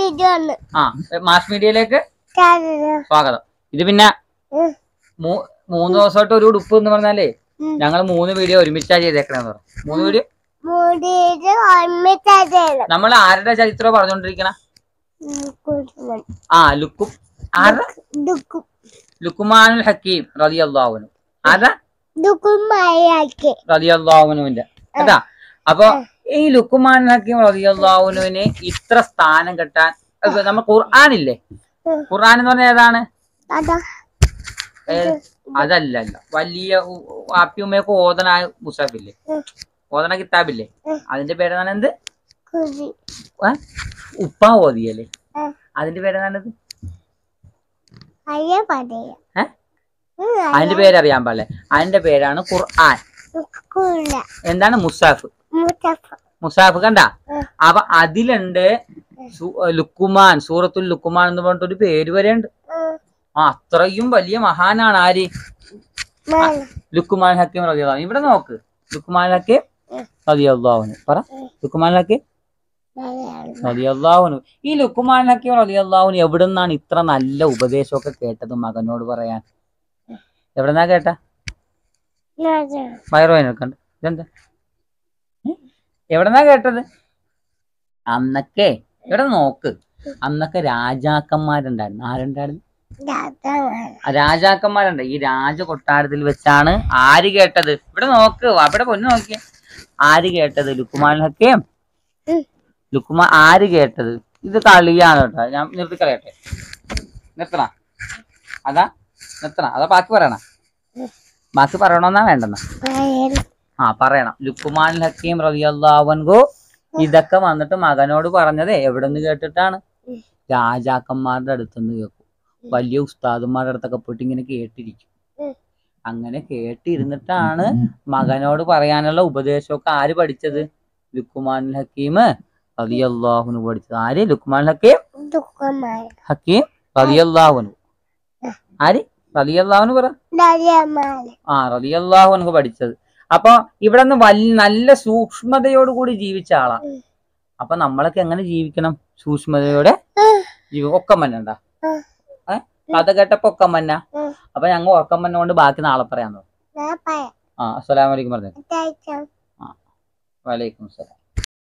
Video ആണ് ആ mass മീഡിയയിലേക്ക് കാണുന്നത്. സ്വാഗതം ഇത് പിന്നെ ഉം. മൂ- മൂന്ന് ദിവസമായിട്ട് ഒരു ഉടുപ്പ് എന്ന് പറഞ്ഞാലേ ഉം. ഞങ്ങൾ മൂന്ന് വീഡിയോ ഒരുമിച്ചാ ചെയ്തേക്കണെന്ന് പറഞ്ഞു മൂന്ന് വീഡിയോ മുടിയിൽ ഓർമ്മിച്ചതേണം നമ്മൾ ആരുടെ ചരിത്രം പറഞ്ഞോണ്ടിരിക്കണ കുടുംബം ആ ലുക്കും ആരുടെ ദുഃഖം ലുക്കുമാനുൽ ഹക്കീം റതി അള്ളാഹുനു ആരാ ദുഃഖം മഴയാക്കി റതി അള്ളാഹുനുവിന്റെ കേട്ടാ അപ്പൊ ഈ ലുക്കുമാനുൽ ഹക്കീം റതി അള്ളാഹുനുവിന് ഇത്ര സ്ഥാനം കിട്ടാൻ ഇപ്പൊ നമ്മൾ ഖുർആാനില്ലേ ഉം. ഖുർആൻ എന്ന് പറഞ്ഞ ഏതാണ് അതാ ഏ, അതല്ല അല്ല വലിയ ഉ- ഉ- ആപ്പിയുമ്മയൊക്കെ ഓതനായ മുസാഫില്ലേ ഉം. ഓതന കിതാബില്ലേ ഉം. അതിന്റെ പേരെന്താണ് എന്ത് കുരി ഏ? ഉപ്പ ഓതിയല്ലേ ഉം. അതിന്റെ പേരെന്താണത് അയ്യ പറയാ ഏ? അതിന്റെ പേരറിയാൻ പാടില്ലേ അതിന്റെ പേരാണ് ഖുർആൻ കുല എന്താണ് മുസാഫ് മുത്തഫ മുസാഫ് കണ്ട ഉം. അപ്പൊ അതിലുണ്ട് സു- ലുക്കുമാൻ സൂറത്തുൽ ലുക്കുമാൻ എന്ന് പറഞ്ഞിട്ട് ഒരു പേര് വരെ ഉണ്ട് ആ അത്രയും വലിയ മഹാനാണ് ആര് ലുക്കുമാൻ ഹക്കീം റതിയാഹു ഇവിടെ നോക്ക് ലുക്കുമാൻ ഹക്കീം ഉം. റതിയാഹുന് പറ ഉം. ലുക്കുമാൻ ഹക്കീം റതിയല്ലാഹുനു ഈ ലുക്കുമാൻ ഹക്കീം റതിയല്ലാഹുന് എവിടെ നിന്നാണ് ഇത്ര നല്ല ഉപദേശമൊക്കെ കേട്ടത് മകനോട് പറയാൻ എവിടെന്നാ കേട്ട വയറുവേനൊക്കെണ്ട് ഇതെന്താ ഏ? എവിടെന്നാ കേട്ടത് അന്നൊക്കെ ഇവിടെ നോക്ക് അന്നൊക്കെ രാജാക്കന്മാരുണ്ടായിരുന്നു ആരുണ്ടായിരുന്നു ആ രാജാക്കന്മാരുണ്ട് ഈ രാജ കൊട്ടാരത്തിൽ വെച്ചാണ് ആര് കേട്ടത് ഇവിടെ നോക്ക് അവിടെ പൊന്നു നോക്കിയ ആര് കേട്ടത് ലുക്കുമാൻ ഹക്കീം ഉം. ലുക്കുമാൻ ആര് കേട്ടത് ഇത് കളിയാണ് കേട്ടോ ഞാൻ നിർത്തിക്കളയട്ടെ നിർത്തണ അതാ നിർത്തണ അതാ ബാക്കി പറയണ ബാക്കി പറയണമെന്നാ വേണ്ടെന്നാ ആ പറയണം ലുക്കുമാൻ ഹക്കീം റളിയല്ലാഹു ഇതൊക്കെ വന്നിട്ട് മകനോട് പറഞ്ഞത് എവിടെ നിന്ന് കേട്ടിട്ടാണ് ഉം. രാജാക്കന്മാരുടെ അടുത്തുനിന്ന് കേൾക്കും വലിയ ഉസ്താദുമാരുടെ അടുത്തൊക്കെ പോയിട്ട് ഇങ്ങനെ കേട്ടിരിക്കും ഉം. അങ്ങനെ കേട്ടിരുന്നിട്ടാണ് മകനോട് പറയാനുള്ള ഉപദേശമൊക്കെ ആര് പഠിച്ചത് ലുക്കുമാൻ ഹക്കീം റളിയല്ലാഹുനു പഠിച്ചത് ആര് ലുക്കുമാൻ ഹക്കീം ദുഃഖമായ ഹക്കീം റളിയല്ലാഹുനു ആര് റളിയല്ലാഹുനു പറ ദരിയമായ ആ റളിയല്ലാഹു അൻഹു പഠിച്ചത് അപ്പൊ ഇവിടെ നിന്ന് വലിയ നല്ല സൂക്ഷ്മതയോട് കൂടി ജീവിച്ച ആളാ ഉം. അപ്പൊ നമ്മളൊക്കെ എങ്ങനെ ജീവിക്കണം സൂക്ഷ്മതയോടെ ജീവി ഒക്കം മന്നണ്ട ഉം. ഏ കഥ കേട്ടപ്പോ ഒക്കം മന്ന ഉം. അപ്പൊ ഞങ്ങൾ ഉറക്കം മന്ന കൊണ്ട് ബാക്കി നാളെ പറയാൻ ഞാൻ പറയാം ആ അസ്സലാമലൈക്കും പറഞ്ഞു തയ്ക്കാം വലൈക്കും സലാം